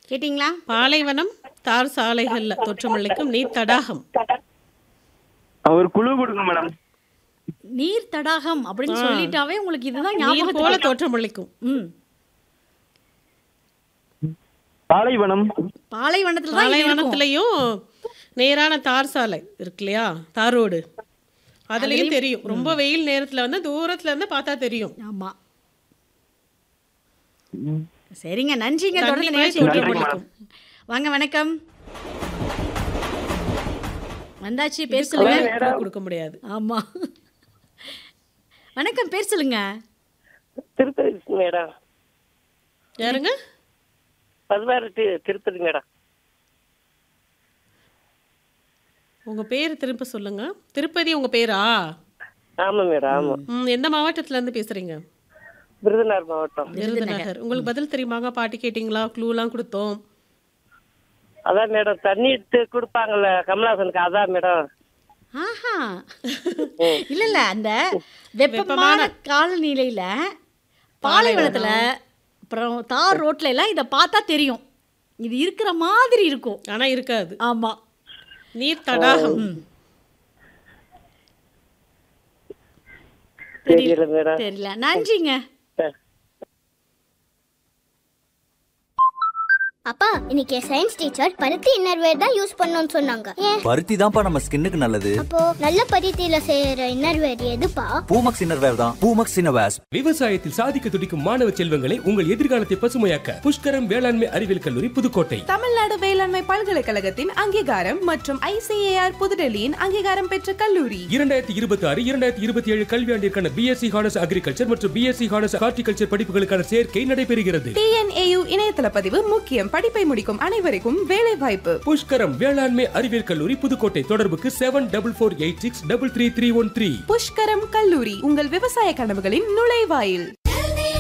கேட்டிங்களா பாலைவனம் தார் சாலைகள்ல தோற்றமளிக்கும் நீர் தடாகம் ஒரு குழு கொடுங்க மேடம் நீர் தடாகம் அப்படின்னு சொல்லிட்டாவே உங்களுக்கு இதுதான் நீர் போல ஞாபகம் தோற்றமளிக்கும் ம் பாலைவனம் பாலைவனத்துல தான் இது இருக்கும். பாலைவனத்திலையும் நேரான தார் சாலை இருக்கு இல்லையா தார் ரோடு அதுலயும் தெரியும் ரொம்ப வெயில் நேரத்துல வந்து தூரத்துல இருந்து பார்த்தா தெரியும் ஆமா சரிங்க நன்றிங்க தண்ணி தொடர்ந்து மாதிரி நிகழ்ச்சி தோற்றமளிக்கும் வாங்க வணக்கம் வந்தாச்சு பேர் சொல்லுங்க clue கொடுக்க முடியாது ஆமா வணக்கம் பேர் சொல்லுங்க திருப்பதி மேடம் யாருங்க பதினாறு தி- திருப்பதி மேடம் உங்க பேர் திரும்ப சொல்லுங்க திருப்பதி உங்க பேரா ஆமா மேடம் ஆமா ம், எந்த மாவட்டத்துல இருந்து பேசுறீங்க விருதுநகர் மாவட்டம் விருதுநகர் உங்களுக்கு பதில் தெரியுமாங்க பாட்டு கேட்டிங்களா க்ளூலாம் கொடுத்தோம் அதான் மேடம் தண்ணி எடுத்து கொடுப்பாங்கல்ல கமலாசனுக்கு அதான் மேடம் ஆஹா இல்ல இல்ல அந்த வெப்பமான காலநிலையில பாலைவனத்துல அப்புறம் தார் ரோட்ல எல்லாம் இத பார்த்தா தெரியும் இது இருக்கிற மாதிரி இருக்கும் ஆனா இருக்காது ஆமா நீர் தடாகம் தெரியல மேடம் தெரியல நன்றிங்க அப்பா இன்னைக்கு சயின்ஸ் டீச்சர் பருத்தி இன்னர்வேர் தான் யூஸ் பண்ணணும்னு சொன்னாங்க ஏன் பருத்தி தான்ப்பா நம்ம ஸ்கின்னுக்கு நல்லது அப்போ நல்ல பருத்தியில செய்யற இன்னர்வேர் எதுப்பா பூமக்ஸ் இன்னர்வேர் தான் பூமக்ஸ் இன்னர்வேர்ஸ் விவசாயத்தில் சாதிக்க துடிக்கும் மாணவ செல்வங்களை உங்கள் எதிர்காலத்தை பசுமையாக்க புஷ்கரம் வேளாண்மை அறிவியல் கல்லூரி புதுக்கோட்டை தமிழ்நாடு வேளாண்மை பல்கலைக்கழகத்தின் அங்கீகாரம் மற்றும் ஐசிஏஆர் புதுடெல்லியின் அங்கீகாரம் பெற்ற கல்லூரி இரண்டாயிரத்தி இருபத்தி ஆறு இரண்டாயிரத்தி இருபத்தி ஏழு கல்வியாண்டிற்கான பிஎஸ்சி ஹானர்ஸ் அக்ரிகல்ச்சர் மற்றும் பிஎஸ்சி ஹானர்ஸ் ஹார்டிகல்ச்சர் படிப்புகளுக்கான சேர்க்கை நடைபெறுகிறது டிஎன்ஏயு இணையதள பதிவு முக்கியம் படிப்பை முடிக்கும் அனைவருக்கும் வேலை வாய்ப்பு புஷ்கரம் வேளாண்மை அறிவியல் கல்லூரி புதுக்கோட்டை தொடர்புக்கு seven double four eight six double three three one three Pushkaram கல்லூரி உங்கள் விவசாய கனவுகளின் நுழைவாயில்